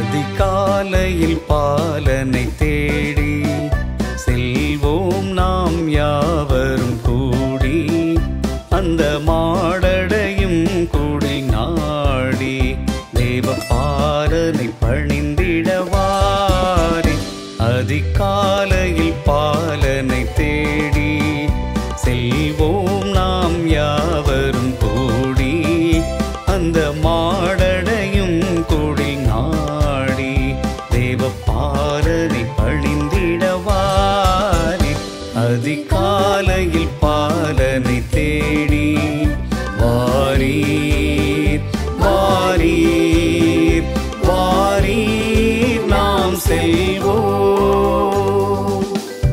அதிகாலையில் பாலனை தேடி செல்வோம் நாம் யாவரும் கூடி அந்த மாடடையும் கூடி நாடி தேவ பாலனை பணிந்திடவாரி அதிகாலையில் பாலனை தேடி செல்வோம் நாம் யாவரும் கூடி அந்த மாடடையும் கூடி நாடி தேவ பாலனை பணிந்திடவாரி அதிகாலையில் பாலனை தேடி வாரீர் வாரீர் வாரீர் நாம் செல்வோம்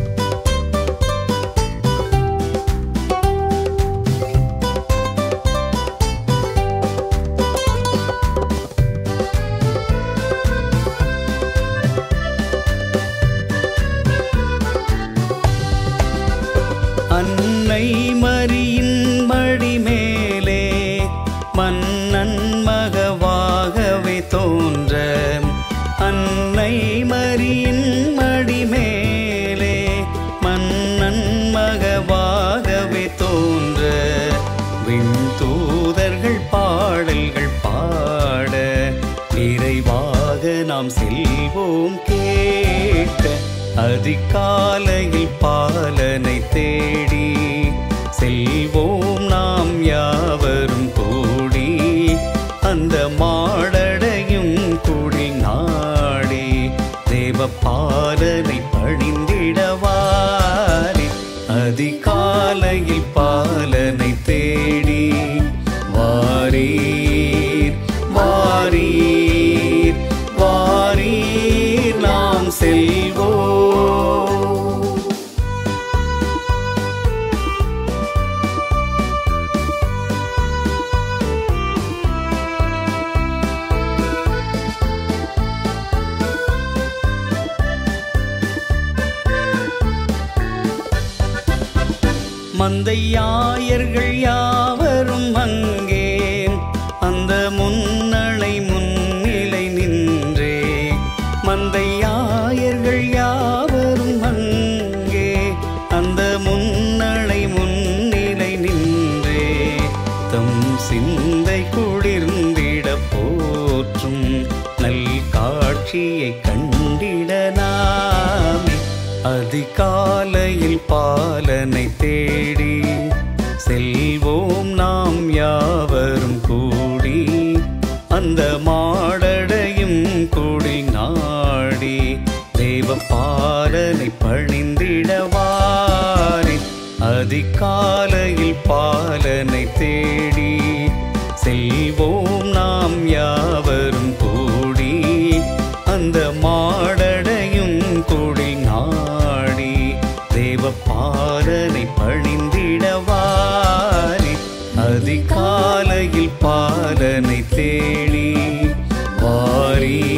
அன்னை மரியின் மடி மேலே மன்னன் மகவாகவே தோன்ற அன்னை மரியின் மடி மேலே மன்னன் மகவாகவே தோன்ற விண்தூதர்கள் பாடல்கள் பாட நிறைவாக நாம் செல்வோம் கேட்க அதிகாலையில் பாலனை தேடி செல்வோம் நாம் யாவரும் கூடி அந்த மாடடையும் கூடி நாடி தேவ பாலனை பணிந்திடவாரி அதிகாலையில் பாலனை தேடி வாரீர் வாரீர் வாரீர் நாம் செல்வோம் மந்தையாயர்கள் யாவரும் அங்கே அந்த முன்னணை முன்னிலை நின்றே மந்தையாயர்கள் யாவரும் அங்கே அந்த முன்னணை முன்னிலை நின்றே தம் சிந்தை குளிர்ந்திட போற்றும் நல் காட்சியை கண்டிட நாமே அதிகாலையில் பாலனை தேடி செல்வோம் நாம் யாவரும் கூடி அந்த மாடடையும் கூடி நாடி தேவ பாலனை பணிந்திடவாரி அதிகாலையில் பாலனை தேடி செல்வோம் நாம் யாவரும் கூடி அந்த மாடடையும் கூடி நாடி தேவ பாலனை பணிந்திடவாரி அதிகாலையில் பாலனை தேடி வாரி